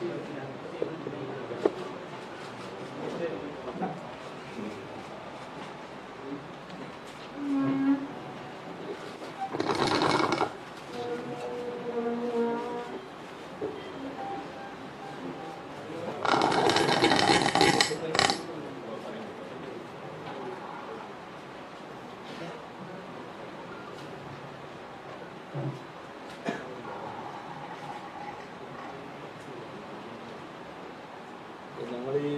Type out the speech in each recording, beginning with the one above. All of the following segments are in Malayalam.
ഞങ്ങൾ ഈ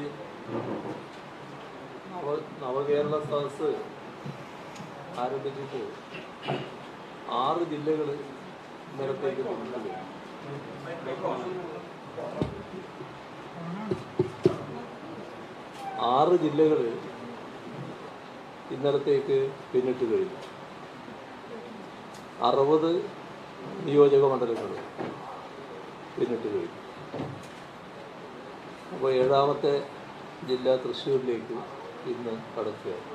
നവ നവകേരള സദസ് ആരംഭിച്ചിട്ട് ആറ് ജില്ലകൾ ഇന്നലത്തേക്ക് പിന്നിട്ടു ആറ് ജില്ലകൾ ഇന്നലത്തേക്ക് പിന്നിട്ട് കഴിഞ്ഞു അറുപത് നിയോജക മണ്ഡലങ്ങൾ പിന്നിട്ട് കഴിഞ്ഞു അപ്പോൾ ഏഴാമത്തെ ജില്ല തൃശ്ശൂരിലേക്ക് ഇന്ന് കടക്കുകയാണ്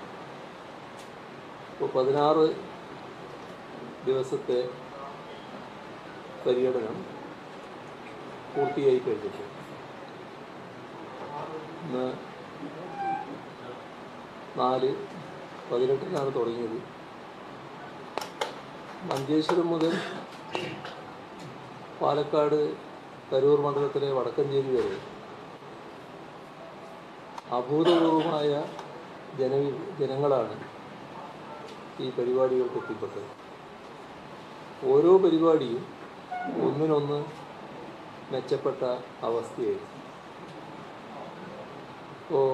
അപ്പോൾ പതിനാറ് ദിവസത്തെ പര്യടനം പൂർത്തിയായി കഴിഞ്ഞിട്ട് ഇന്ന് നാല് പതിനെട്ടിനാണ് തുടങ്ങിയത് മഞ്ചേശ്വരം മുതൽ പാലക്കാട് കരൂർ മണ്ഡലത്തിലെ വടക്കഞ്ചേരി വരെ അഭൂതപൂർവമായ ജന ജനങ്ങളാണ് ഈ പരിപാടികൾക്ക് എത്തിപ്പെട്ടത് ഓരോ പരിപാടിയും ഒന്നിനൊന്ന് മെച്ചപ്പെട്ട അവസ്ഥയായിരുന്നു ഇപ്പോൾ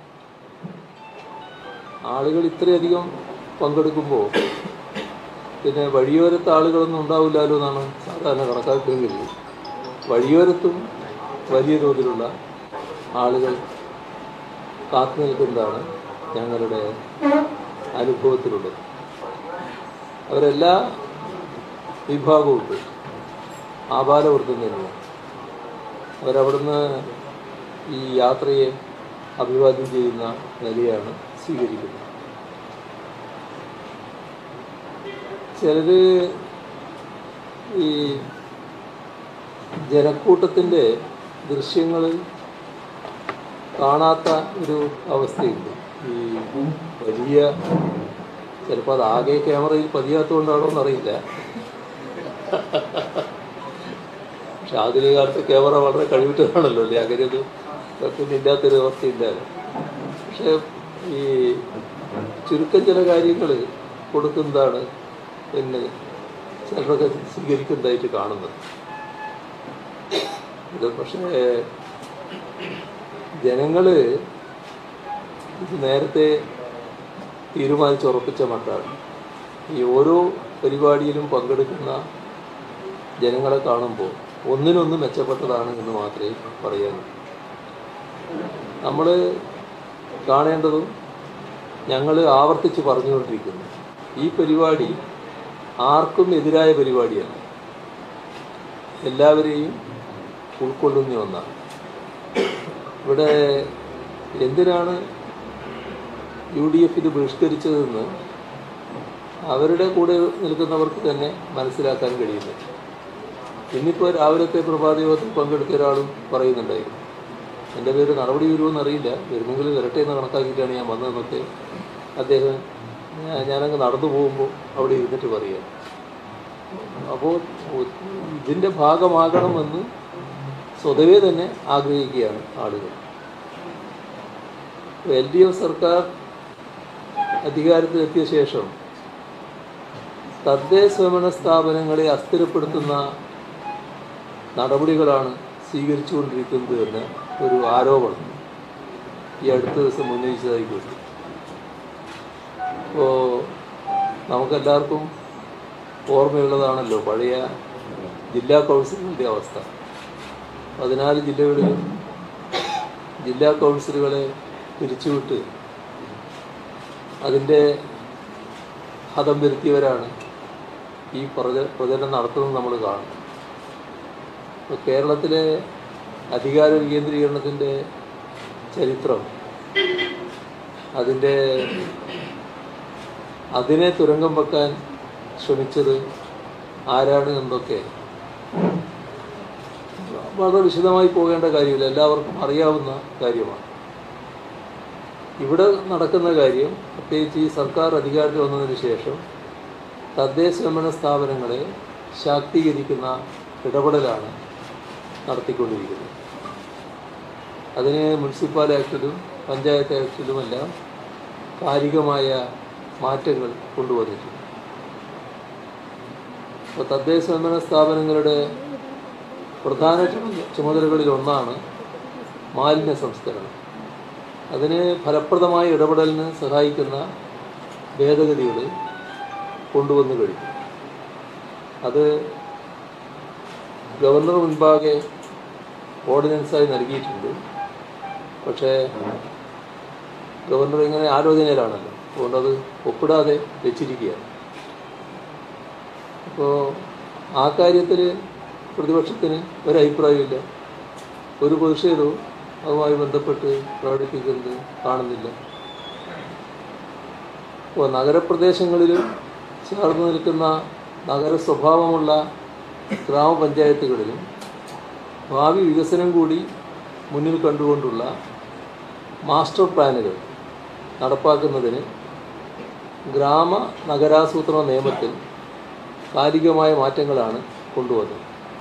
ആളുകൾ ഇത്രയധികം പങ്കെടുക്കുമ്പോൾ പിന്നെ വഴിയോരത്ത് ആളുകളൊന്നും ഉണ്ടാവില്ലല്ലോ എന്നാണ് സാധാരണ കണക്കാക്കുകയെങ്കിൽ വഴിയോരത്തും വലിയ തോതിലുള്ള ആളുകൾ കാത്തു നിൽക്കുന്നതാണ് ഞങ്ങളുടെ അനുഭവത്തിലുള്ളത് അവരെല്ലാ വിഭാഗവും ഉണ്ട് ആപാലവൃത്തം തന്നെയാണ് അവരവിടുന്ന് ഈ യാത്രയെ അഭിവാദ്യം ചെയ്യുന്ന നിലയാണ് സ്വീകരിക്കുന്നത് ചിലർ ഈ ജനക്കൂട്ടത്തിൻ്റെ ദൃശ്യങ്ങൾ കാണാത്ത ഒരു അവസ്ഥയുണ്ട് ഈ വലിയ ചിലപ്പോൾ അത് ആകെ ക്യാമറയിൽ പതിയാത്തതുകൊണ്ടാണോ എന്നറിയില്ല പക്ഷെ ആധുനിക കാലത്ത് ക്യാമറ വളരെ കഴിവിട്ടതാണല്ലോ അല്ലേ അങ്ങനെ ഒരു പിന്നെ ഇല്ലാത്തൊരു അവസ്ഥയില്ലല്ലോ പക്ഷെ ഈ ചുരുക്കം ചില കാര്യങ്ങൾ കൊടുക്കുന്നതാണ് പിന്നെ ചിലരൊക്കെ സ്വീകരിക്കുന്നതായിട്ട് കാണുന്നത് ഇത് പക്ഷേ ജനങ്ങൾ ഇത് നേരത്തെ തീരുമാനിച്ചുറപ്പിച്ച മട്ടാണ് ഈ ഓരോ പരിപാടിയിലും പങ്കെടുക്കുന്ന ജനങ്ങളെ കാണുമ്പോൾ ഒന്നിനൊന്ന് മെച്ചപ്പെട്ടതാണ് എന്ന് മാത്രമേ പറയാനൂ നമ്മൾ കാണേണ്ടതും ഞങ്ങൾ ആവർത്തിച്ച് പറഞ്ഞുകൊണ്ടിരിക്കുന്നു ഈ പരിപാടി ആർക്കും എതിരായ പരിപാടിയാണ് എല്ലാവരെയും ഉൾക്കൊള്ളുന്ന ഒന്നാണ് ഇവിടെ എന്തിനാണ് യു ഡി എഫ് ഇത് ബഹിഷ്കരിച്ചതെന്ന് അവരുടെ കൂടെ നിൽക്കുന്നവർക്ക് തന്നെ മനസ്സിലാക്കാൻ കഴിയുന്നു ഇന്നിപ്പോൾ രാവിലത്തെ പ്രഭാത യോഗത്തിൽ പങ്കെടുത്ത ഒരാളും പറയുന്നുണ്ടായിരുന്നു എൻ്റെ പേര് നടപടി വരുമെന്ന് അറിയില്ല വരുന്നെങ്കിൽ വരട്ടെ എന്ന് കണക്കാക്കിയിട്ടാണ് ഞാൻ വന്നതെന്നൊക്കെ അദ്ദേഹം ഞാൻ- ഞാനങ്ങ് നടന്നു പോകുമ്പോൾ അവിടെ ഇരുന്നിട്ട് പറയുക അപ്പോൾ ഇതിൻ്റെ ഭാഗമാകണമെന്ന് സ്വതവേ തന്നെ ആഗ്രഹിക്കുകയാണ് ആളുകൾ എൽ ഡി എഫ് സർക്കാർ അധികാരത്തിലെത്തിയ ശേഷം തദ്ദേശ സ്വയംഭരണ സ്ഥാപനങ്ങളെ അസ്ഥിരപ്പെടുത്തുന്ന നടപടികളാണ് സ്വീകരിച്ചുകൊണ്ടിരിക്കുന്നത് എന്ന് ഒരു ആരോപണം ഈ അടുത്ത ദിവസം ഉന്നയിച്ചതായി കേട്ടു അപ്പോൾ നമുക്കെല്ലാവർക്കും ഓർമ്മയുള്ളതാണല്ലോ പഴയ ജില്ലാ കൗൺസിലിൻ്റെ അവസ്ഥ പതിനാല് ജില്ലകളിലും ജില്ലാ കൗൺസിലുകളെ പിരിച്ചുവിട്ട് അതിൻ്റെ ഹതം വരുത്തിയവരാണ് ഈ പ്രച പ്രചരണം നടത്തുന്നത് നമ്മൾ കാണും ഇപ്പോൾ കേരളത്തിലെ അധികാര വികേന്ദ്രീകരണത്തിൻ്റെ ചരിത്രം അതിൻ്റെ അതിനെ തുരങ്കം വെക്കാൻ ശ്രമിച്ചത് ആരാണ് എന്നൊക്കെ വളരെ വിശദമായി പോകേണ്ട കാര്യമില്ല എല്ലാവർക്കും അറിയാവുന്ന കാര്യമാണ് ഇവിടെ നടക്കുന്ന കാര്യം പ്രത്യേകിച്ച് ഈ സർക്കാർ അധികാരത്തിൽ വന്നതിന് ശേഷം തദ്ദേശ ഭരണ സ്ഥാപനങ്ങളെ ശാക്തീകരിക്കുന്ന ഇടപെടലാണ് നടത്തിക്കൊണ്ടിരിക്കുന്നത് അതിന് മുനിസിപ്പൽ ആക്ടിലും പഞ്ചായത്ത് ആക്ടിലുമെല്ലാം കാലികമായ മാറ്റങ്ങൾ കൊണ്ടുവന്നിട്ടുണ്ട് അപ്പോൾ തദ്ദേശ ഭരണ സ്ഥാപനങ്ങളുടെ പ്രധാന ചുമ- ചുമതലകളിൽ ഒന്നാണ് മാലിന്യ സംസ്കരണം അതിന് ഫലപ്രദമായ ഇടപെടലിന് സഹായിക്കുന്ന ഭേദഗതികൾ കൊണ്ടുവന്നു കഴിഞ്ഞു അത് ഗവർണർ മുൻപാകെ ഓർഡിനൻസായി നൽകിയിട്ടുണ്ട് പക്ഷേ ഗവർണർ ഇങ്ങനെ ആലോചനയിലാണല്ലോ അതുകൊണ്ട് അത് ഒപ്പിടാതെ വെച്ചിരിക്കുകയാണ് അപ്പോൾ ആ കാര്യത്തിൽ പ്രതിപക്ഷത്തിന് ഒരഭിപ്രായമില്ല ഒരു പ്രതിഷേധവും അതുമായി ബന്ധപ്പെട്ട് പ്രകടിപ്പിക്കുന്നത് കാണുന്നില്ല അപ്പോൾ നഗരപ്രദേശങ്ങളിലും ചേർന്ന് നിൽക്കുന്ന നഗര സ്വഭാവമുള്ള ഗ്രാമപഞ്ചായത്തുകളിലും ഭാവി വികസനം കൂടി മുന്നിൽ കണ്ടുകൊണ്ടുള്ള മാസ്റ്റർ പ്ലാനുകൾ നടപ്പാക്കുന്നതിന് ഗ്രാമ നഗരാസൂത്രണ നിയമത്തിൽ കാലികമായ മാറ്റങ്ങളാണ് കൊണ്ടുവന്നത്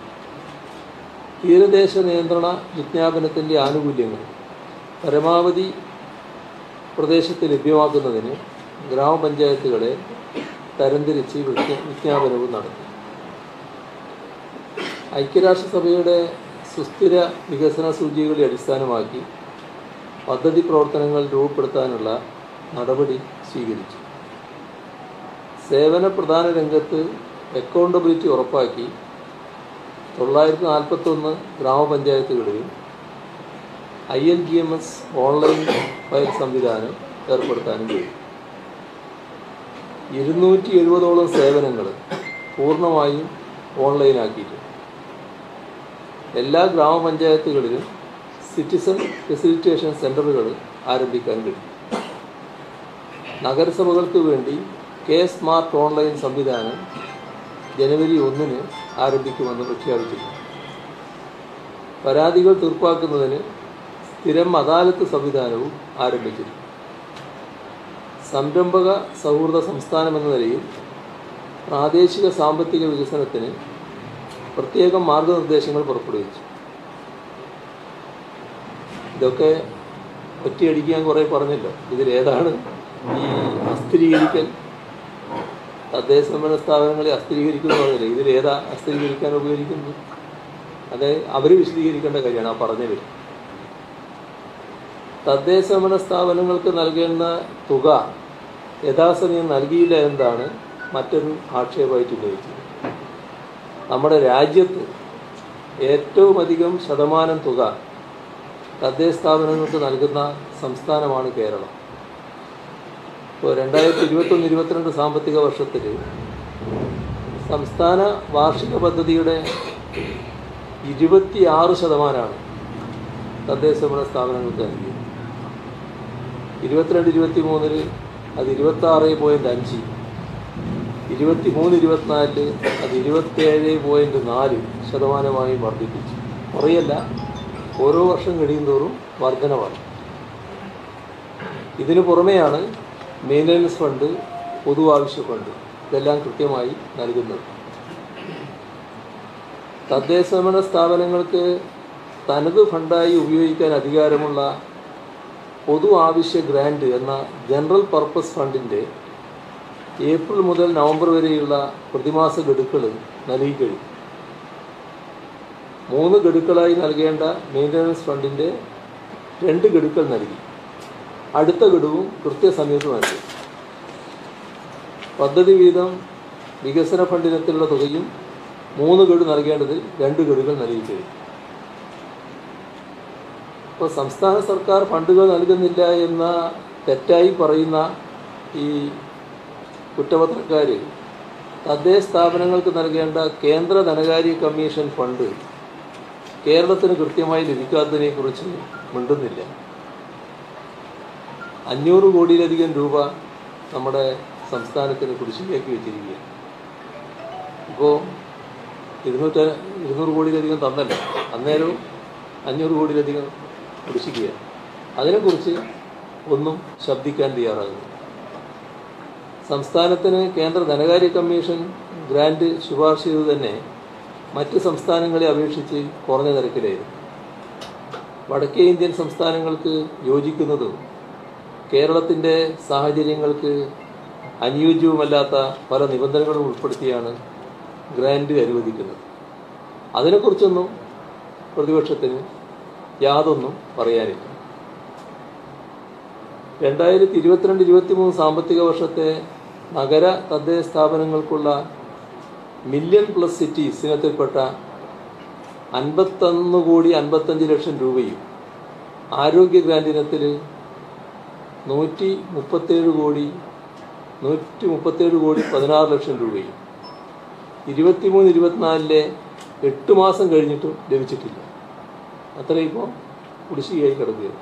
തീരദേശ നിയന്ത്രണ വിജ്ഞാപനത്തിൻ്റെ ആനുകൂല്യങ്ങൾ പരമാവധി പ്രദേശത്ത് ലഭ്യമാക്കുന്നതിന് ഗ്രാമപഞ്ചായത്തുകളെ തരംതിരിച്ച് വിജ്ഞ- വിജ്ഞാപനവും നടത്തി ഐക്യരാഷ്ട്രസഭയുടെ സുസ്ഥിര വികസന സൂചികകളെ അടിസ്ഥാനമാക്കി പദ്ധതി പ്രവർത്തനങ്ങൾ രൂപപ്പെടുത്താനുള്ള നടപടി സ്വീകരിച്ചു സേവന പ്രധാന രംഗത്ത് അക്കൗണ്ടബിലിറ്റി ഉറപ്പാക്കി തൊള്ളായിരത്തി നാൽപ്പത്തൊന്ന് ഗ്രാമപഞ്ചായത്തുകളിലും I L G M S online file സംവിധാനം ഏർപ്പെടുത്താനും കഴിയും ഇരുന്നൂറ്റി എഴുപതോളം സേവനങ്ങൾ പൂർണ്ണമായും ഓൺലൈനാക്കിയിട്ടുണ്ട് എല്ലാ ഗ്രാമപഞ്ചായത്തുകളിലും സിറ്റിസൺ ഫെസിലിറ്റേഷൻ സെൻ്ററുകൾ ആരംഭിക്കാൻ കഴിയും നഗരസഭകൾക്ക് വേണ്ടി കെ സ്മാർട്ട് ഓൺലൈൻ സംവിധാനം ജനുവരി ഒന്നിന് ആരംഭിക്കുമെന്ന് പ്രഖ്യാപിച്ചിട്ടുണ്ട് പരാതികൾ തീർപ്പാക്കുന്നതിന് സ്ഥിരം അദാലത്ത് സംവിധാനവും ആരംഭിച്ചിട്ടുണ്ട് സംരംഭക സൗഹൃദ സംസ്ഥാനം എന്ന നിലയിൽ പ്രാദേശിക സാമ്പത്തിക വികസനത്തിന് പ്രത്യേകം മാർഗനിർദ്ദേശങ്ങൾ പുറപ്പെടുവിച്ചു ഇതൊക്കെ ഒറ്റയടിക്കാൻ കുറേ പറഞ്ഞല്ലോ ഇതിലേതാണ് ഈ അസ്ഥിരീകരിക്കൽ തദ്ദേശ ഭരണ സ്ഥാപനങ്ങളെ അസ്ഥിരീകരിക്കുന്നു പറഞ്ഞില്ലേ ഇതിലേതാ അസ്ഥിരീകരിക്കാൻ ഉപയോഗിക്കുന്നത് അത് അവർ വിശദീകരിക്കേണ്ട കാര്യമാണ് ആ പറഞ്ഞവർ തദ്ദേശ ഭരണ സ്ഥാപനങ്ങൾക്ക് നൽകേണ്ട തുക യഥാസമയം നൽകിയില്ല എന്നതാണ് മറ്റൊരു ആക്ഷേപമായിട്ട് ഉന്നയിച്ചത് നമ്മുടെ രാജ്യത്ത് ഏറ്റവും അധികം ശതമാനം തുക തദ്ദേശ സ്ഥാപനങ്ങൾക്ക് നൽകുന്ന സംസ്ഥാനമാണ് കേരളം ഇപ്പോൾ രണ്ടായിരത്തി ഇരുപത്തൊന്ന് ഇരുപത്തിരണ്ട് സാമ്പത്തിക വർഷത്തിൽ സംസ്ഥാന വാർഷിക പദ്ധതിയുടെ ഇരുപത്തിയാറ് ശതമാനമാണ് തദ്ദേശ ഭരണ സ്ഥാപനങ്ങൾക്ക് നൽകിയത് ഇരുപത്തിരണ്ട് ഇരുപത്തി മൂന്നില് അത് ഇരുപത്തി ആറ് പോയിൻറ്റ് അഞ്ച് ഇരുപത്തി മൂന്ന് ഇരുപത്തിനാലില് അത് ഇരുപത്തേഴ് പോയിൻറ്റ് നാല് ശതമാനമായി വർദ്ധിപ്പിച്ചു കുറയല്ല ഓരോ വർഷം കഴിയുന്തോറും വർധനമാണ് ഇതിനു പുറമെയാണ് മെയിൻ്റനൻസ് ഫണ്ട് പൊതു ആവശ്യ ഫണ്ട് ഇതെല്ലാം കൃത്യമായി നൽകുന്നത് തദ്ദേശ ഭരണ സ്ഥാപനങ്ങൾക്ക് തനത് ഫണ്ടായി ഉപയോഗിക്കാൻ അധികാരമുള്ള പൊതു ആവശ്യ ഗ്രാൻഡ് എന്ന ജനറൽ പർപ്പസ് ഫണ്ടിൻ്റെ ഏപ്രിൽ മുതൽ നവംബർ വരെയുള്ള പ്രതിമാസ ഗഡുക്കൾ നൽകിക്കഴിഞ്ഞു മൂന്ന് ഗഡുക്കളായി നൽകേണ്ട മെയിൻ്റനൻസ് ഫണ്ടിൻ്റെ രണ്ട് ഗഡുക്കൾ നൽകി അടുത്ത ഗഡുവും കൃത്യസമയത്ത് നൽകി പദ്ധതി വീതം വികസന ഫണ്ടിനത്തിലുള്ള തുകയും മൂന്ന് ഗഡു നൽകേണ്ടത് രണ്ട് ഗഡുകൾ നൽകിക്കഴിഞ്ഞു ഇപ്പോൾ സംസ്ഥാന സർക്കാർ ഫണ്ടുകൾ നൽകുന്നില്ല എന്ന തെറ്റായി പറയുന്ന ഈ കുറ്റപത്രക്കാർ തദ്ദേശ സ്ഥാപനങ്ങൾക്ക് നൽകേണ്ട കേന്ദ്ര ധനകാര്യ കമ്മീഷൻ ഫണ്ട് കേരളത്തിന് കൃത്യമായി ലഭിക്കാത്തതിനെക്കുറിച്ച് മിണ്ടുന്നില്ല അഞ്ഞൂറ് കോടിയിലധികം രൂപ നമ്മുടെ സംസ്ഥാനത്തിന് കുടിശ്ശികയാക്കി വെച്ചിരിക്കുകയാണ് ഇപ്പോൾ ഇരുന്നൂറ്റ ഇരുന്നൂറ് കോടിയിലധികം തന്നല്ലോ അന്നേരവും അഞ്ഞൂറ് കോടിയിലധികം കുടിശ്ശിക്കുകയാണ് അതിനെക്കുറിച്ച് ഒന്നും ശബ്ദിക്കാൻ തയ്യാറാകുന്നു സംസ്ഥാനത്തിന് കേന്ദ്ര ധനകാര്യ കമ്മീഷൻ ഗ്രാന്റ് ശുപാർശ ചെയ്തു തന്നെ മറ്റ് സംസ്ഥാനങ്ങളെ അപേക്ഷിച്ച് കുറഞ്ഞ നിരക്കിലായിരുന്നു വടക്കേ ഇന്ത്യൻ സംസ്ഥാനങ്ങൾക്ക് യോജിക്കുന്നതും കേരളത്തിൻ്റെ സാഹചര്യങ്ങൾക്ക് അനുയോജ്യവുമല്ലാത്ത പല നിബന്ധനകളും ഉൾപ്പെടുത്തിയാണ് ഗ്രാന്റ് അനുവദിക്കുന്നത് അതിനെക്കുറിച്ചൊന്നും പ്രതിപക്ഷത്തിന് യാതൊന്നും പറയാനില്ല രണ്ടായിരത്തി ഇരുപത്തിരണ്ട് ഇരുപത്തി മൂന്ന് സാമ്പത്തിക വർഷത്തെ നഗര തദ്ദേശ സ്ഥാപനങ്ങൾക്കുള്ള മില്യൺ പ്ലസ് സിറ്റീസ് ഇനത്തിൽപ്പെട്ട അൻപത്തൊന്ന് കോടി അൻപത്തഞ്ച് ലക്ഷം രൂപയും ആരോഗ്യ ഗ്രാന്റ് ഇനത്തിൽ നൂറ്റി മുപ്പത്തേഴ് കോടി നൂറ്റി മുപ്പത്തേഴ് കോടി പതിനാറ് ലക്ഷം രൂപയും ഇരുപത്തിമൂന്ന് ഇരുപത്തിനാലിലെ എട്ട് മാസം കഴിഞ്ഞിട്ടും ലഭിച്ചിട്ടില്ല അത്രയും ഇപ്പോൾ കുടിശ്ശികയായി കിടക്കുകയാണ്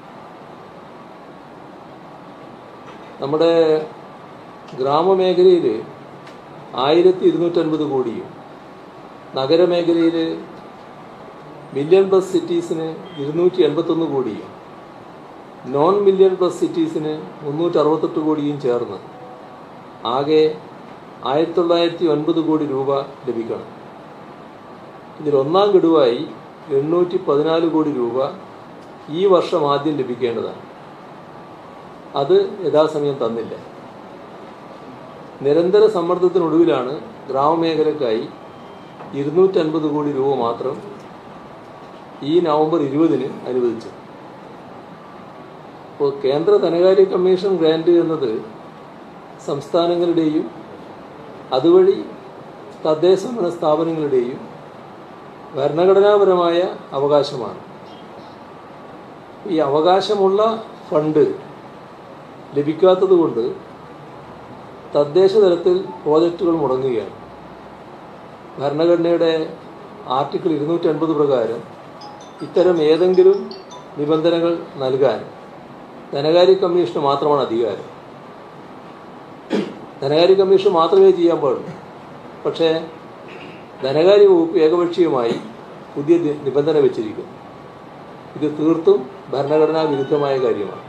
നമ്മുടെ ഗ്രാമമേഖലയിൽ ആയിരത്തി ഇരുന്നൂറ്റൻപത് കോടിയും നഗരമേഖലയിൽ മില്യൺ പ്ലസ് സിറ്റീസിന് ഇരുന്നൂറ്റി എൺപത്തൊന്ന് കോടിയും നോൺ മില്യൺ പ്ലസ് സിറ്റീസിന് മുന്നൂറ്റി അറുപത്തെട്ട് കോടിയും ചേർന്ന് ആകെ ആയിരത്തി തൊള്ളായിരത്തി ഒൻപത് കോടി രൂപ ലഭിക്കണം ഇതിൽ ഒന്നാം ഗഡുവായി എണ്ണൂറ്റി പതിനാല് കോടി രൂപ ഈ വർഷം ആദ്യം ലഭിക്കേണ്ടതാണ് അത് യഥാസമയം തന്നില്ല നിരന്തര സമ്മർദ്ദത്തിനൊടുവിലാണ് ഗ്രാമമേഖലക്കായി ഇരുന്നൂറ്റൻപത് കോടി രൂപ മാത്രം ഈ നവംബർ ഇരുപതിന് അനുവദിച്ചത് ഇപ്പോൾ കേന്ദ്ര ധനകാര്യ കമ്മീഷൻ ഗ്രാന്റ് എന്നത് സംസ്ഥാനങ്ങളുടെയും അതുവഴി തദ്ദേശ ഭരണ സ്ഥാപനങ്ങളുടെയും ഭരണഘടനാപരമായ അവകാശമാണ് ഈ അവകാശമുള്ള ഫണ്ട് ലഭിക്കാത്തത് കൊണ്ട് തദ്ദേശ തലത്തിൽ പ്രോജക്റ്റുകൾ മുടങ്ങുകയാണ് ഭരണഘടനയുടെ ആർട്ടിക്കിൾ ഇരുന്നൂറ്റി അൻപത് പ്രകാരം ഇത്തരം ഏതെങ്കിലും നിബന്ധനകൾ നൽകാൻ ധനകാര്യ കമ്മീഷന് മാത്രമാണ് അധികാരം ധനകാര്യ കമ്മീഷൻ മാത്രമേ ചെയ്യാൻ പാടുള്ളൂ പക്ഷേ ധനകാര്യ വകുപ്പ് ഏകപക്ഷീയമായി പുതിയ നി- നിബന്ധന വെച്ചിരിക്കുന്നു ഇത് തീർത്തും ഭരണഘടനാ വിരുദ്ധമായ കാര്യമാണ്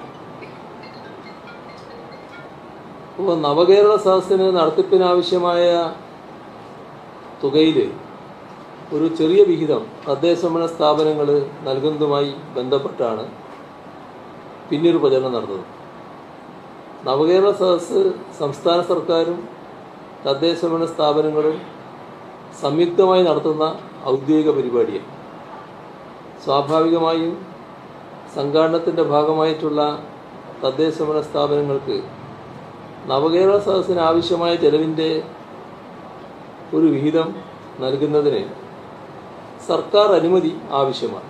ഇപ്പോൾ നവകേരള സദസ്സിന് നടത്തിപ്പിനാവശ്യമായ തുകയിൽ ഒരു ചെറിയ വിഹിതം തദ്ദേശഭരണ സ്ഥാപനങ്ങൾ നൽകുന്നതുമായി ബന്ധപ്പെട്ടാണ് പിന്നീട് പ്രചരണം നടന്നത് നവകേരള സദസ്സ് സംസ്ഥാന സർക്കാരും തദ്ദേശഭരണ സ്ഥാപനങ്ങളും സംയുക്തമായി നടത്തുന്ന ഔദ്യോഗിക പരിപാടിയാണ് സ്വാഭാവികമായും സംഘാടനത്തിൻ്റെ ഭാഗമായിട്ടുള്ള തദ്ദേശഭരണ സ്ഥാപനങ്ങൾക്ക് നവകേരള സദസ്സിന് ആവശ്യമായ ചെലവിൻ്റെ ഒരു വിഹിതം നൽകുന്നതിന് സർക്കാർ അനുമതി ആവശ്യമാണ്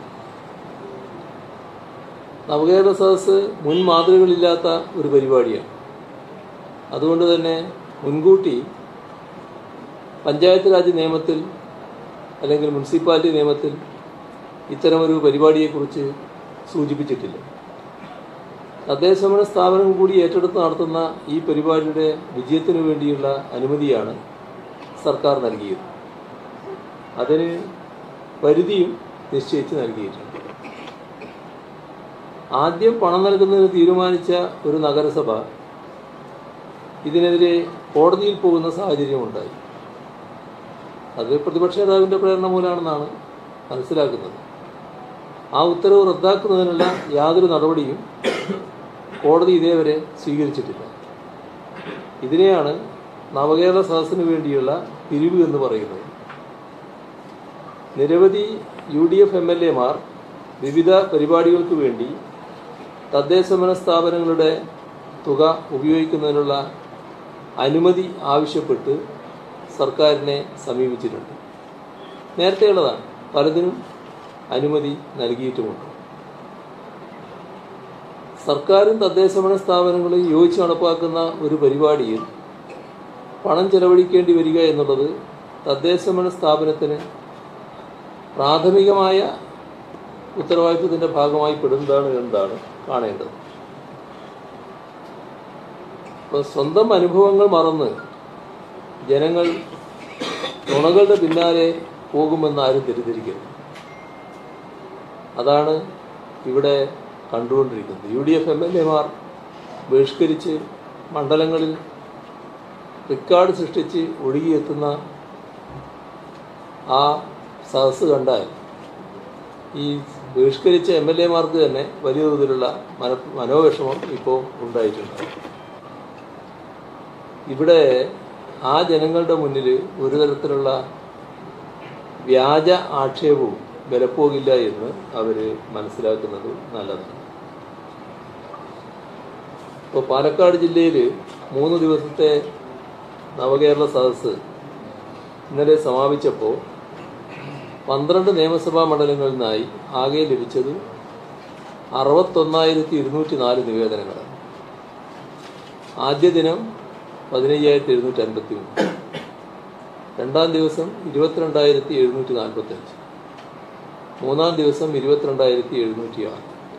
നവകേരള സദസ്സ് മുൻ മാതൃകകളില്ലാത്ത ഒരു പരിപാടിയാണ് അതുകൊണ്ട് തന്നെ മുൻകൂട്ടി പഞ്ചായത്ത് രാജ് നിയമത്തിൽ അല്ലെങ്കിൽ മുനിസിപ്പാലിറ്റി നിയമത്തിൽ ഇത്തരമൊരു പരിപാടിയെക്കുറിച്ച് സൂചിപ്പിച്ചിട്ടില്ല തദ്ദേശഭരണ സ്ഥാപനം കൂടി ഏറ്റെടുത്ത് നടത്തുന്ന ഈ പരിപാടിയുടെ വിജയത്തിനു വേണ്ടിയുള്ള അനുമതിയാണ് സർക്കാർ നൽകിയത് അതിന് പരിധിയും നിശ്ചയിച്ച് നൽകിയിട്ടുണ്ട് ആദ്യം പണം നൽകുന്നതിന് തീരുമാനിച്ച ഒരു നഗരസഭ ഇതിനെതിരെ കോടതിയിൽ പോകുന്ന സാഹചര്യമുണ്ടായി അത് പ്രതിപക്ഷ നേതാവിൻ്റെ പ്രേരണ മൂലമാണെന്നാണ് മനസ്സിലാക്കുന്നത് ആ ഉത്തരവ് റദ്ദാക്കുന്നതിനുള്ള യാതൊരു നടപടിയും കോടതി ഇതേവരെ സ്വീകരിച്ചിട്ടില്ല ഇതിനെയാണ് നവകേരള സദസ്സിന് വേണ്ടിയുള്ള പിരിവ് എന്ന് പറയുന്നത് നിരവധി U D F M L എമാർ വിവിധ പരിപാടികൾക്ക് വേണ്ടി തദ്ദേശഭരണ സ്ഥാപനങ്ങളുടെ തുക ഉപയോഗിക്കുന്നതിനുള്ള അനുമതി ആവശ്യപ്പെട്ട് സർക്കാരിനെ സമീപിച്ചിട്ടുണ്ട് നേരത്തെയുള്ളതാണ് പലതിനും അനുമതി നൽകിയിട്ടുമുണ്ട് സർക്കാരും തദ്ദേശഭരണ സ്ഥാപനങ്ങളും യോജിച്ച് നടപ്പാക്കുന്ന ഒരു പരിപാടിയിൽ പണം ചെലവഴിക്കേണ്ടി വരിക എന്നുള്ളത് തദ്ദേശഭരണ സ്ഥാപനത്തിന് പ്രാഥമികമായ ഉത്തരവാദിത്വത്തിൻ്റെ ഭാഗമായി പെടുന്നതാണ് എന്നതാണ് കാണേണ്ടത് ഇപ്പോൾ സ്വന്തം അനുഭവങ്ങൾ മറന്ന് ജനങ്ങൾ നുണകളുടെ പിന്നാലെ പോകുമെന്ന് ആരും തെറ്റിദ്ധരിക്കരുത് അതാണ് ഇവിടെ കണ്ടുകൊണ്ടിരിക്കുന്നത് U D F M L എമാർ ബഹിഷ്കരിച്ച് മണ്ഡലങ്ങളിൽ റെക്കോർഡ് സൃഷ്ടിച്ച് ഒഴുകിയെത്തുന്ന ആ സദസ്സ് കണ്ടാൽ ഈ ബഹിഷ്കരിച്ച എം എൽ എമാർക്ക് തന്നെ വലിയ തോതിലുള്ള മന മനോവിഷമം ഇപ്പോൾ ഉണ്ടായിട്ടുണ്ട് ഇവിടെ ആ ജനങ്ങളുടെ മുന്നിൽ ഒരു തരത്തിലുള്ള വ്യാജ ആക്ഷേപവും വിലപ്പോകില്ല എന്ന് അവർ മനസ്സിലാക്കുന്നത് നല്ലതാണ് ഇപ്പോൾ പാലക്കാട് ജില്ലയിൽ മൂന്ന് ദിവസത്തെ നവകേരള സദസ്സ് ഇന്നലെ സമാപിച്ചപ്പോൾ പന്ത്രണ്ട് നിയമസഭാ മണ്ഡലങ്ങളിൽ നിന്നായി ആകെ ലഭിച്ചത് അറുപത്തൊന്നായിരത്തി ഇരുന്നൂറ്റി നാല് നിവേദനങ്ങളാണ് ആദ്യ ദിനം പതിനയ്യായിരത്തി എഴുന്നൂറ്റി അൻപത്തി മൂന്ന് രണ്ടാം ദിവസം ഇരുപത്തിരണ്ടായിരത്തി എഴുന്നൂറ്റി നാൽപ്പത്തഞ്ച് മൂന്നാം ദിവസം ഇരുപത്തിരണ്ടായിരത്തി എഴുന്നൂറ്റി ആറ്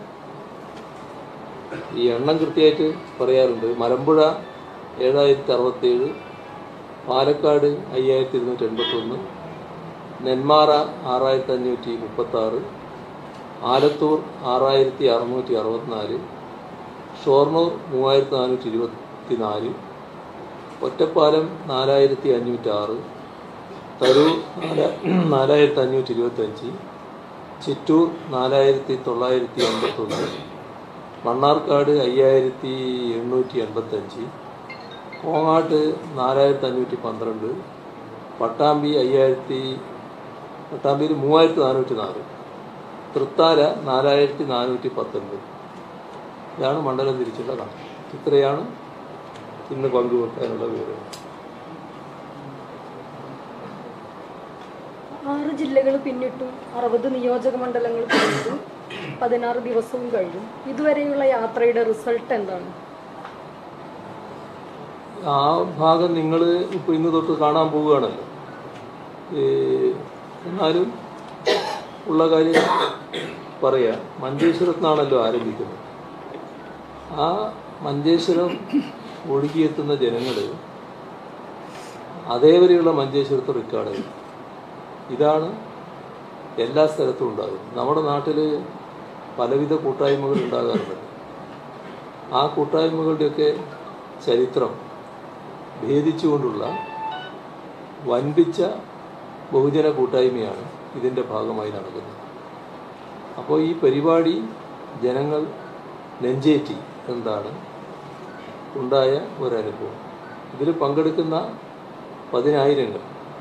ഈ എണ്ണം കൃത്യമായിട്ട് പറയാറുണ്ട് മലമ്പുഴ ഏഴായിരത്തി അറുപത്തേഴ് പാലക്കാട് അയ്യായിരത്തി ഇരുന്നൂറ്റി എൺപത്തൊന്ന് നെന്മാറ ആറായിരത്തി അഞ്ഞൂറ്റി മുപ്പത്താറ് ആലത്തൂർ ആറായിരത്തി അറുന്നൂറ്റി അറുപത്തിനാല് ഷൊർണൂർ മൂവായിരത്തി നാനൂറ്റി ഇരുപത്തി നാല് ഒറ്റപ്പാലം നാലായിരത്തി അഞ്ഞൂറ്റാറ് തരൂർ നാല നാലായിരത്തി അഞ്ഞൂറ്റി ഇരുപത്തഞ്ച് ചിറ്റൂർ നാലായിരത്തി തൊള്ളായിരത്തി എൺപത്തൊന്ന് മണ്ണാർക്കാട് അയ്യായിരത്തി എണ്ണൂറ്റി എൺപത്തഞ്ച് കോങ്ങാട്ട് നാലായിരത്തി അഞ്ഞൂറ്റി പന്ത്രണ്ട് പട്ടാമ്പി അയ്യായിരത്തി പട്ടാമ്പിയിൽ മൂവായിരത്തി നാനൂറ്റി നാല് തൃത്താല നാലായിരത്തി നാനൂറ്റി പത്തൊൻപത് ഇതാണ് മണ്ഡലം തിരിച്ചുള്ള കണക്ക് ഇത്രയാണ് ഇന്ന് പങ്കുവെക്കാനുള്ള വിവരം ആറ് ജില്ലകൾ പിന്നിട്ടും അറുപത് നിയോജക മണ്ഡലങ്ങൾ പിന്നിട്ടും പതിനാറ് ദിവസവും കഴിഞ്ഞു ഇതുവരെയുള്ള യാത്രയുടെ റിസൾട്ട് എന്താണ് ആ ഭാഗം നിങ്ങൾ ഇപ്പോൾ ഇന്ന് തൊട്ട് കാണാൻ പോവുകയാണല്ലോ ഈ എന്നാലും ഉള്ള കാര്യം പറയാം മഞ്ചേശ്വരത്തുനിന്നാണല്ലോ ആരംഭിക്കുന്നത് ആ മഞ്ചേശ്വരം ഒഴുകിയെത്തുന്ന ജനങ്ങൾ അതേവരെയുള്ള മഞ്ചേശ്വരത്ത് റെക്കോർഡ് ചെയ്യും ഇതാണ് എല്ലാ സ്ഥലത്തും ഉണ്ടാകുന്നത് നമ്മുടെ നാട്ടിൽ പലവിധ കൂട്ടായ്മകൾ ഉണ്ടാകാറുണ്ട് ആ കൂട്ടായ്മകളുടെയൊക്കെ ചരിത്രം ഭേദിച്ചുകൊണ്ടുള്ള വൻപിച്ച ബഹുജന കൂട്ടായ്മയാണ് ഇതിൻ്റെ ഭാഗമായി നടക്കുന്നത് അപ്പോൾ ഈ പരിപാടി ജനങ്ങൾ നെഞ്ചേറ്റി എന്താണ് ഉണ്ടായ ഒരനുഭവം ഇതിൽ പങ്കെടുക്കുന്ന പതിനായിരങ്ങൾ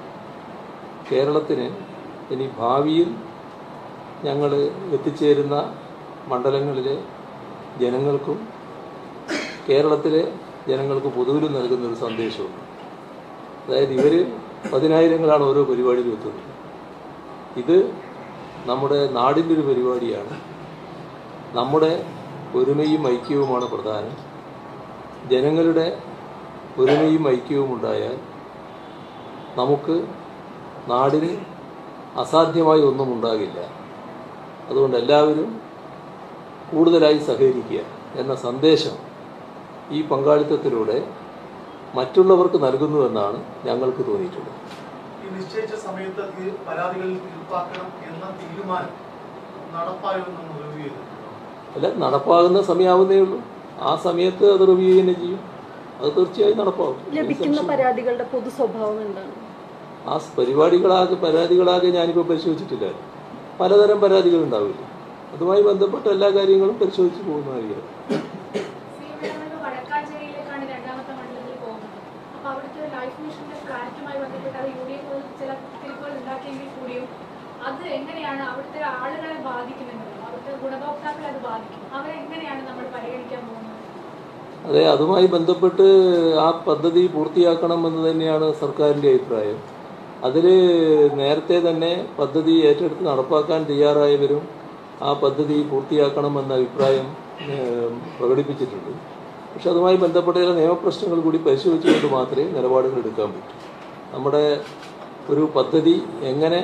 കേരളത്തിന് ഇനി ഭാവിയിൽ ഞങ്ങൾ എത്തിച്ചേരുന്ന മണ്ഡലങ്ങളിലെ ജനങ്ങൾക്കും കേരളത്തിലെ ജനങ്ങൾക്ക് പൊതുവിലും നൽകുന്ന ഒരു സന്ദേശമുണ്ട് അതായത് ഇവർ പതിനായിരങ്ങളാണ് ഓരോ പരിപാടിയിലും എത്തുന്നത് ഇത് നമ്മുടെ നാടിൻ്റെ ഒരു പരിപാടിയാണ് നമ്മുടെ ഒരുമയും ഐക്യവുമാണ് പ്രധാനം ജനങ്ങളുടെ ഒരുമയും ഐക്യവും ഉണ്ടായാൽ നമുക്ക് നാടിന് അസാധ്യമായി ഒന്നും ഉണ്ടാകില്ല അതുകൊണ്ട് എല്ലാവരും കൂടുതലായി സഹകരിക്കുക എന്ന സന്ദേശം ഈ പങ്കാളിത്തത്തിലൂടെ മറ്റുള്ളവർക്ക് നൽകുന്നുവെന്നാണ് ഞങ്ങൾക്ക് തോന്നിയിട്ടുള്ളത് ഈ നിശ്ചയിച്ച സമയത്ത് തീ- പരാതികൾ തീർപ്പാക്കണം എന്ന തീരുമാനം നടപ്പായോ എന്ന് റിവ്യൂ ചെയ്തിട്ടുണ്ടോ അല്ല നടപ്പാകുന്ന സമയമാവുന്നേ ഉള്ളൂ ആ സമയത്ത് അത് റിവ്യൂ തന്നെ ചെയ്യും അത് തീർച്ചയായും നടപ്പാവും ലഭിക്കുന്ന പരാതികളുടെ പൊതു സ്വഭാവം എന്താണ് ആ പരിപാടികളാകെ പരാതികളാകെ ഞാനിപ്പോൾ പരിശോധിച്ചിട്ടില്ല പലതരം പരാതികൾ ഉണ്ടാവില്ല അതുമായി ബന്ധപ്പെട്ട എല്ലാ കാര്യങ്ങളും പരിശോധിച്ച് പോകുന്നതായിരിക്കും ശ്രീമേള വടക്കാഞ്ചേരിയിലേക്കാണ് രണ്ടാമത്തെ മണ്ഡലത്തിൽ പോകുന്നത് അപ്പൊ അവിടുത്തെ ലൈഫ് മിഷന്റെ ഫ്ലാറ്റുമായി ബന്ധപ്പെട്ട് അത് യു ഡി എഫ് ചില തിരിപ്പുകൾ ഉണ്ടാക്കിയെങ്കിൽ കൂടിയും അത് എങ്ങനെയാണ് അവിടുത്തെ ആളുകളെ ബാധിക്കുന്നുണ്ടല്ലോ അവിടുത്തെ ഗുണഭോക്താക്കളെ അത് ബാധിക്കും അവരെ എങ്ങനെയാണ് നമ്മൾ പരിഗണിക്കാൻ പോകുന്നത് അതെ അതുമായി ബന്ധപ്പെട്ട് ആ പദ്ധതി പൂർത്തിയാക്കണമെന്ന് തന്നെയാണ് സർക്കാരിൻ്റെ അഭിപ്രായം അതിൽ നേരത്തെ തന്നെ പദ്ധതി ഏറ്റെടുത്ത് നടപ്പാക്കാൻ തയ്യാറായവരും ആ പദ്ധതി പൂർത്തിയാക്കണമെന്ന അഭിപ്രായം ഏഹ്, പ്രകടിപ്പിച്ചിട്ടുണ്ട് പക്ഷെ അതുമായി ബന്ധപ്പെട്ട ചില നിയമപ്രശ്നങ്ങൾ കൂടി പരിശോധിച്ചുകൊണ്ട് മാത്രമേ നിലപാടുകൾ എടുക്കാൻ പറ്റൂ നമ്മുടെ ഒരു പദ്ധതി എങ്ങനെ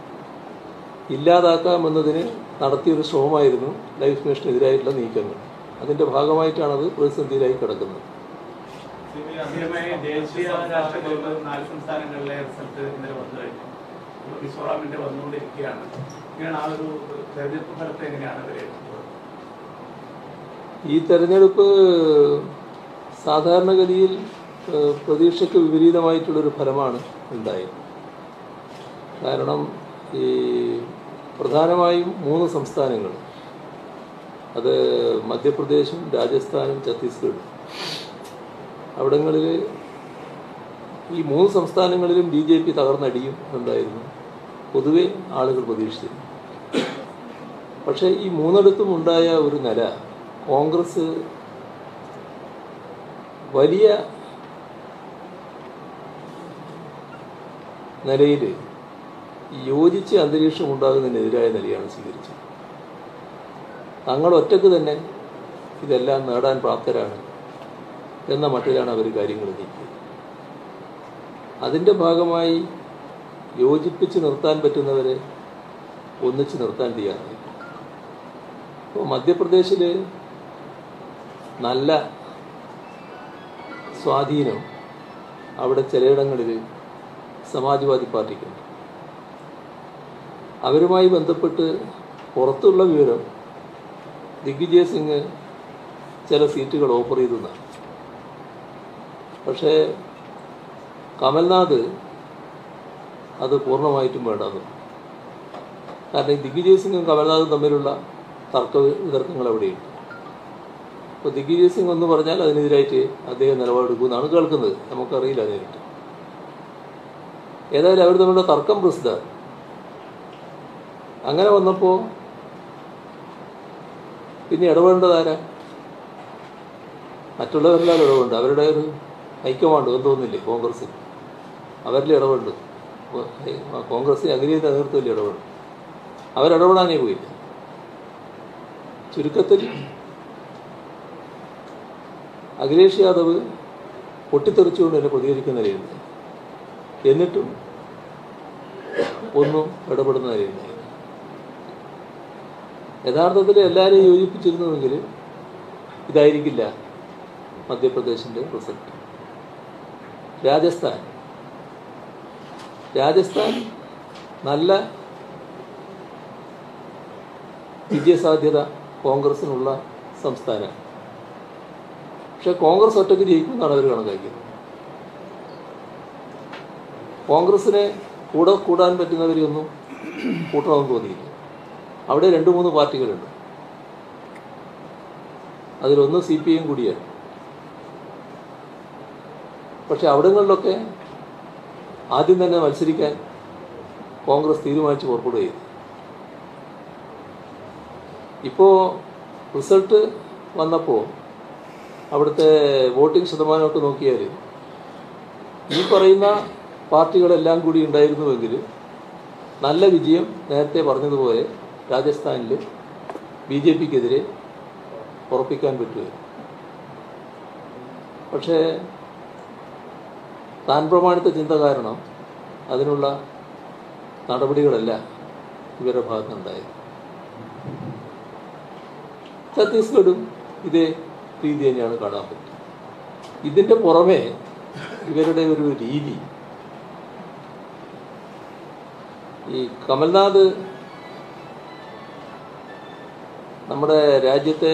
ഇല്ലാതാക്കാമെന്നതിന് നടത്തിയൊരു ശ്രമമായിരുന്നു ലൈഫ് മിഷനെതിരായിട്ടുള്ള നീക്കങ്ങൾ അതിൻ്റെ ഭാഗമായിട്ടാണത് പ്രതിസന്ധിയിലായി കിടക്കുന്നത് ആദ്യമായി ദേശീയ രാഷ്ട്രീയ നാല് സംസ്ഥാനങ്ങളിലെ റിസൾട്ട് ഇന്നലെ വന്നു കഴിഞ്ഞു മിസോറാമിൻ്റെ വന്നുകൊണ്ടിരിക്കുകയാണ് ഇങ്ങനെയാണ് ആ ഒരു തെരഞ്ഞെടുപ്പ് ഫലത്തെ എങ്ങനെയാണ് വിലയിരുത്തുന്നത് ഈ തെരഞ്ഞെടുപ്പ് സാധാരണഗതിയിൽ ഏഹ്, പ്രതീക്ഷയ്ക്ക് വിപരീതമായിട്ടുള്ളൊരു ഫലമാണ് ഉണ്ടായത് കാരണം ഈ പ്രധാനമായും മൂന്ന് സംസ്ഥാനങ്ങൾ അത് മധ്യപ്രദേശും രാജസ്ഥാനും ഛത്തീസ്ഗഡും അവിടങ്ങളിൽ ഈ മൂന്ന് സംസ്ഥാനങ്ങളിലും ബി ജെ പി തകർന്നടിയും ഉണ്ടായിരുന്നു പൊതുവെ ആളുകൾ പ്രതീക്ഷിച്ചിരുന്നു പക്ഷേ ഈ മൂന്നിടത്തും ഉണ്ടായ ഒരു നില കോൺഗ്രസ് വലിയ നിലയിൽ യോജിച്ച അന്തരീക്ഷം ഉണ്ടാകുന്നതിനെതിരായ നിലയാണ് സ്വീകരിച്ചത് തങ്ങൾ ഒറ്റക്ക് തന്നെ ഇതെല്ലാം നേടാൻ പ്രാപ്തരാണ് എന്ന മട്ടിലാണ് അവർ കാര്യങ്ങൾ നീക്കിയത് അതിൻ്റെ ഭാഗമായി യോജിപ്പിച്ച് നിർത്താൻ പറ്റുന്നവരെ ഒന്നിച്ച് നിർത്താൻ തയ്യാറായി ഇപ്പോൾ മധ്യപ്രദേശിൽ നല്ല സ്വാധീനം അവിടെ ചിലയിടങ്ങളിൽ സമാജ്വാദി പാർട്ടിക്കുണ്ട് അവരുമായി ബന്ധപ്പെട്ട് പുറത്തുള്ള വിവരം ദിഗ്വിജയ് സിംഗ് ചില സീറ്റുകൾ ഓഫർ ചെയ്തെന്നാണ് പക്ഷേ കമൽനാഥ് അത് പൂർണ്ണമായിട്ടും വേണ്ടെന്ന് കാരണം ഈ ദിഗ്വിജയ് സിംഗും കമൽനാഥും തമ്മിലുള്ള തർക്ക വിതർക്കങ്ങൾ അവിടെയുണ്ട് അപ്പോൾ ദിഗ്വിജയ് സിംഗ് എന്ന് പറഞ്ഞാൽ അതിനെതിരായിട്ട് അദ്ദേഹം നിലപാടെടുക്കുമെന്നാണ് കേൾക്കുന്നത് നമുക്കറിയില്ല നേരിട്ട് ഏതായാലും അവർ തമ്മിലുള്ള തർക്കം പ്രസിദ്ധമാണ് അങ്ങനെ വന്നപ്പോൾ പിന്നെ ഇടപെടേണ്ടത് ആരാ മറ്റുള്ളവരെല്ലാം ഇടപെടേണ്ട അവരുടെ ഒരു ഹൈക്കമാൻഡ് എന്ന് തോന്നില്ലേ കോൺഗ്രസ്സിൽ അവരിൽ ഇടപെടേണ്ടത് കോൺഗ്രസ് അഖിലേന്ത്യ നേതൃത്വത്തിൽ ഇടപെടും അവരിടപെടാനേ പോയില്ല ചുരുക്കത്തിൽ അഖിലേഷ് യാദവ് പൊട്ടിത്തെറിച്ചുകൊണ്ട് തന്നെ പ്രതികരിക്കുന്ന നിലയുണ്ട് എന്നിട്ടും ഒന്നും ഇടപെടുന്ന നിലയുണ്ടായി യഥാർത്ഥത്തിൽ എല്ലാവരെയും യോജിപ്പിച്ചിരുന്നുവെങ്കിൽ ഇതായിരിക്കില്ല മധ്യപ്രദേശിൻ്റെ റിസൾട്ട് രാജസ്ഥാൻ രാജസ്ഥാൻ നല്ല വിജയസാധ്യത കോൺഗ്രസിനുള്ള സംസ്ഥാനമാണ് പക്ഷെ കോൺഗ്രസ് ഒറ്റയ്ക്ക് ജയിക്കുമെന്നാണ് അവർ കണക്കാക്കിയത് കോൺഗ്രസിനെ കൂടെ കൂടാൻ പറ്റുന്നവരെയൊന്നും കൂട്ടണമെന്ന് തോന്നിയില്ല അവിടെ രണ്ട് മൂന്ന് പാർട്ടികളുണ്ട് അതിലൊന്ന് സി പി എം കൂടിയാണ് പക്ഷെ അവിടങ്ങളിലൊക്കെ ആദ്യം തന്നെ മത്സരിക്കാൻ കോൺഗ്രസ് തീരുമാനിച്ച് പുറപ്പെടുക ചെയ്തു ഇപ്പോൾ റിസൾട്ട് വന്നപ്പോൾ അവിടുത്തെ വോട്ടിംഗ് ശതമാനമൊക്കെ നോക്കിയാൽ ഈ പറയുന്ന പാർട്ടികളെല്ലാം കൂടി ഉണ്ടായിരുന്നുവെങ്കിൽ നല്ല വിജയം നേരത്തെ പറഞ്ഞതുപോലെ രാജസ്ഥാനിൽ ബി ജെ പിക്കെതിരെ ഉറപ്പിക്കാൻ പറ്റുമായിരുന്നു പക്ഷേ താൻ പ്രമാണിത്ത ചിന്ത കാരണം അതിനുള്ള നടപടികളല്ല ഇവരുടെ ഭാഗത്തുനിന്നുണ്ടായത് ഛത്തീസ്ഗഡും ഇതേ രീതി തന്നെയാണ് കാണാൻ പറ്റുക ഇതിൻ്റെ പുറമെ ഇവരുടെ ഒരു രീതി ഈ കമൽനാഥ് നമ്മുടെ രാജ്യത്തെ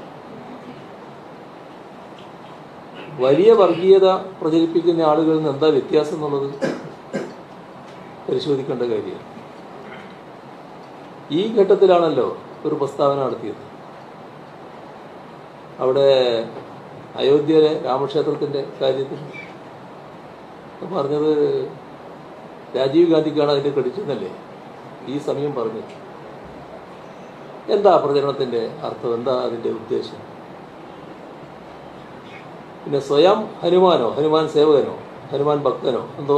വലിയ വർഗീയത പ്രചരിപ്പിക്കുന്ന ആളുകളിൽ നിന്ന് എന്താ വ്യത്യാസം എന്നുള്ളത് പരിശോധിക്കേണ്ട കാര്യമാണ് ഈ ഘട്ടത്തിലാണല്ലോ ഒരു പ്രസ്താവന നടത്തിയത് അവിടെ അയോധ്യയിലെ രാമക്ഷേത്രത്തിൻ്റെ കാര്യത്തിൽ പറഞ്ഞത് രാജീവ് ഗാന്ധിക്കാണ് അതിൻ്റെ ക്രെഡിറ്റ് എന്നല്ലേ ഈ സമയം പറഞ്ഞു എന്താ പ്രചരണത്തിൻ്റെ അർത്ഥം എന്താ അതിൻ്റെ ഉദ്ദേശം പിന്നെ സ്വയം ഹനുമാനോ ഹനുമാൻ സേവകനോ ഹനുമാൻ ഭക്തനോ എന്തോ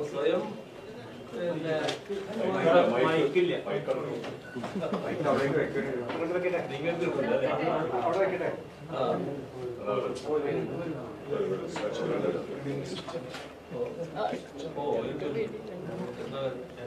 അപ്പൊ സ്വയം പിന്നെ ആ. ഓ, എനിക്ക് എന്നാ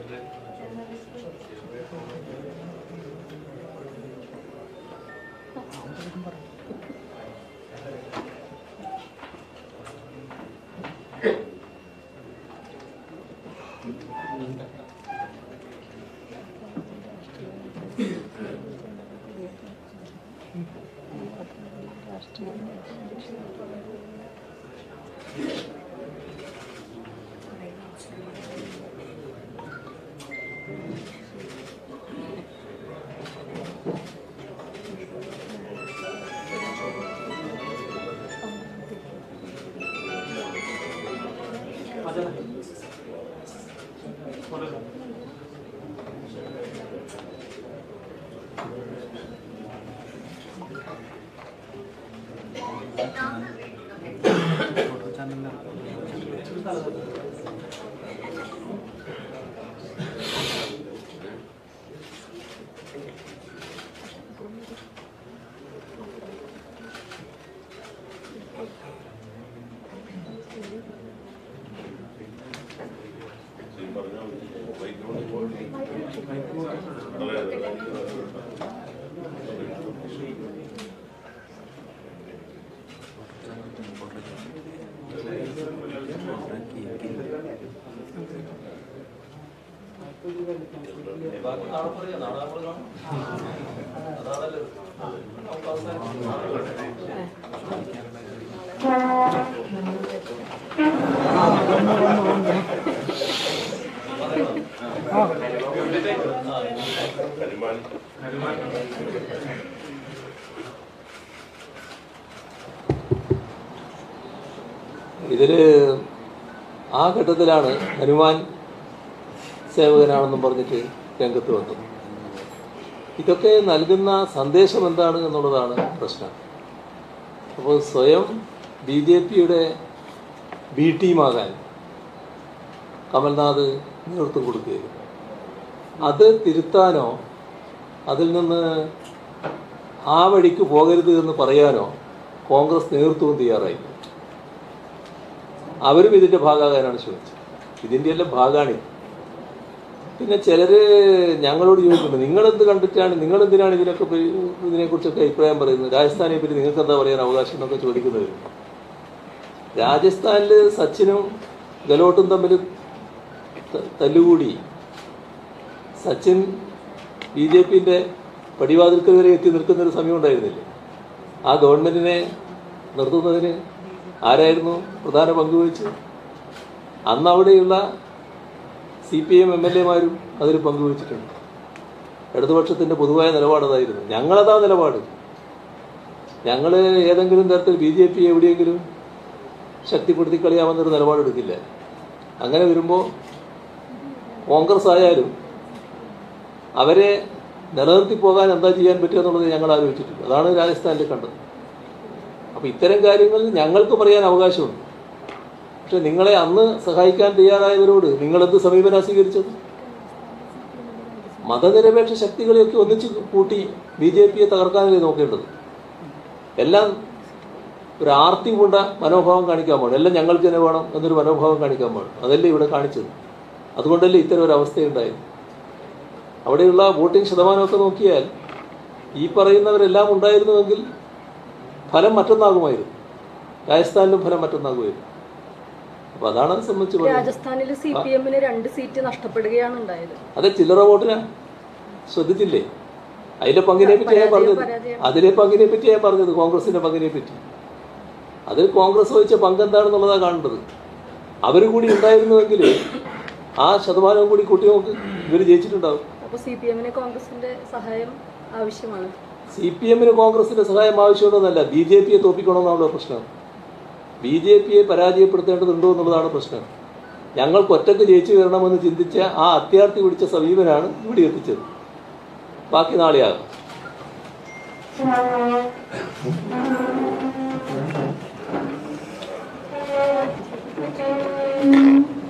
ബാക്കി നാളെ പറയാം നാളെ നമ്മൾ കാണും അതാണല്ലോ നമുക്ക് അവസാനിപ്പിക്കാം. ഇതില് ആ ഘട്ടത്തിലാണ് ഹനുമാൻ സേവകനാണെന്നും പറഞ്ഞിട്ട് രംഗത്ത് വന്നത് ഇതൊക്കെ നൽകുന്ന സന്ദേശം എന്താണ് എന്നുള്ളതാണ് പ്രശ്നം അപ്പോൾ സ്വയം ബി ജെ പിയുടെ ബി ടീമാകാൻ കമൽനാഥ് നേതൃത്വം കൊടുക്കുകയായിരുന്നു അത് തിരുത്താനോ അതിൽ നിന്ന് ആ വഴിക്ക് പോകരുത് എന്ന് പറയാനോ കോൺഗ്രസ് നേതൃത്വവും തയ്യാറായി അവരും ഇതിന്റെ ഭാഗമാകാനാണ് ശ്രമിച്ചത് ഇതിന്റെ എല്ലാം ഭാഗമാണ് പിന്നെ ചിലര് ഞങ്ങളോട് ചോദിക്കുന്നു നിങ്ങളെന്ത് കണ്ടിട്ടാണ് നിങ്ങൾ എന്തിനാണ് ഇതിനൊക്കെ പറ്റി- ഇതിനെക്കുറിച്ചൊക്കെ അഭിപ്രായം പറയുന്നത് രാജസ്ഥാനെ പറ്റി നിങ്ങൾക്ക് എന്താ പറയാൻ അവകാശം എന്നൊക്കെ ചോദിക്കുന്നത് രാജസ്ഥാനിൽ സച്ചിനും ഗലോട്ടും തമ്മിൽ ത- തല്ലുകൂടി സച്ചിൻ ബി ജെ പിന്റെ പടിവാതിൽക്കൽ വരെ എത്തി നിൽക്കുന്ന ഒരു സമയം ഉണ്ടായിരുന്നില്ലേ ആ ഗവൺമെന്റിനെ നിർത്തുന്നതിന് ആരായിരുന്നു പ്രധാന പങ്ക് വഹിച്ചത് അന്ന് അവിടെയുള്ള C P M M L എമാരും അതിൽ പങ്കുവച്ചിട്ടുണ്ട് ഇടതുപക്ഷത്തിന്റെ പൊതുവായ നിലപാട് അതായിരുന്നു ഞങ്ങളതാ നിലപാട് ഞങ്ങൾ ഏതെങ്കിലും തരത്തിൽ ബി ജെ പി എവിടെയെങ്കിലും ശക്തിപ്പെടുത്തി കളിയാമെന്നൊരു നിലപാടെടുക്കില്ല അങ്ങനെ വരുമ്പോൾ കോൺഗ്രസ് ആയാലും അവരെ നിലനിർത്തി പോകാൻ എന്താ ചെയ്യാൻ പറ്റുക എന്നുള്ളത് ഞങ്ങൾ ആലോചിച്ചിട്ടുണ്ട് അതാണ് രാജസ്ഥാനിൽ കണ്ടത് അപ്പോൾ ഇത്തരം കാര്യങ്ങൾ ഞങ്ങൾക്ക് പറയാൻ അവകാശമുണ്ട് പക്ഷെ നിങ്ങളെ അന്ന് സഹായിക്കാൻ തയ്യാറായവരോട് നിങ്ങളെന്ത് സമീപനം സ്വീകരിച്ചത് മതനിരപേക്ഷ ശക്തികളെയൊക്കെ ഒന്നിച്ച് കൂട്ടി ബി ജെ പിയെ തകർക്കാനല്ലേ നോക്കേണ്ടത് എല്ലാം ഒരു ആർത്തി കൊണ്ട മനോഭാവം കാണിക്കാൻ പാടും എല്ലാം ഞങ്ങൾക്ക് തന്നെ വേണം എന്നൊരു മനോഭാവം കാണിക്കാൻ പാടും അതല്ലേ ഇവിടെ കാണിച്ചത് അതുകൊണ്ടല്ലേ ഇത്തരം ഒരു അവസ്ഥയുണ്ടായത് അവിടെയുള്ള വോട്ടിംഗ് ശതമാനമൊക്കെ നോക്കിയാൽ ഈ പറയുന്നവരെല്ലാം ഉണ്ടായിരുന്നുവെങ്കിൽ ഫലം മറ്റൊന്നാകുമായിരുന്നു രാജസ്ഥാനിലും ഫലം മറ്റൊന്നാകുമായിരുന്നു അപ്പൊ അതാണ് അത് സംബന്ധിച്ച് പറയുന്നത് രാജസ്ഥാനിൽ സി പി എമ്മിന് രണ്ട് സീറ്റ് നഷ്ടപ്പെടുകയാണ് ഉണ്ടായത് അത് ചില്ലറ വോട്ടിനാ ശ്രദ്ധിച്ചില്ലേ അതിലെ പങ്കിനെ പറ്റി ഞാൻ പറഞ്ഞത് പരാജയം. അതിലെ പങ്കിനെ പറ്റി ഞാൻ പറഞ്ഞത് കോൺഗ്രസിന്റെ പങ്കിനെ പറ്റി അതിൽ കോൺഗ്രസ് വഹിച്ച പങ്ക് എന്താണെന്നുള്ളതാണ് കാണേണ്ടത് അവർ കൂടി ഉണ്ടായിരുന്നുവെങ്കിൽ ആ ശതമാനം കൂടി കൂട്ടി നോക്ക് ഇവർ ജയിച്ചിട്ടുണ്ടാവും അപ്പോൾ സി പി എമ്മിന് കോൺഗ്രസിന്റെ സഹായം ആവശ്യമാണ് സി പി എമ്മിന് കോൺഗ്രസിന്റെ സഹായം ആവശ്യമുണ്ടെന്നല്ല ബി ജെ പിയെ തോപ്പിക്കണമെന്നാണല്ലോ പ്രശ്നം ബി ജെ പിയെ പരാജയപ്പെടുത്തേണ്ടതുണ്ടോ എന്നുള്ളതാണ് പ്രശ്നം ഞങ്ങൾക്ക് ഒറ്റക്ക് ജയിച്ചു വരണമെന്ന് ചിന്തിച്ച ആ അത്യാർത്ഥി പിടിച്ച സമീപനാണ് ഇവിടെ എത്തിച്ചത് ബാക്കി നാളെയാകും Thank you.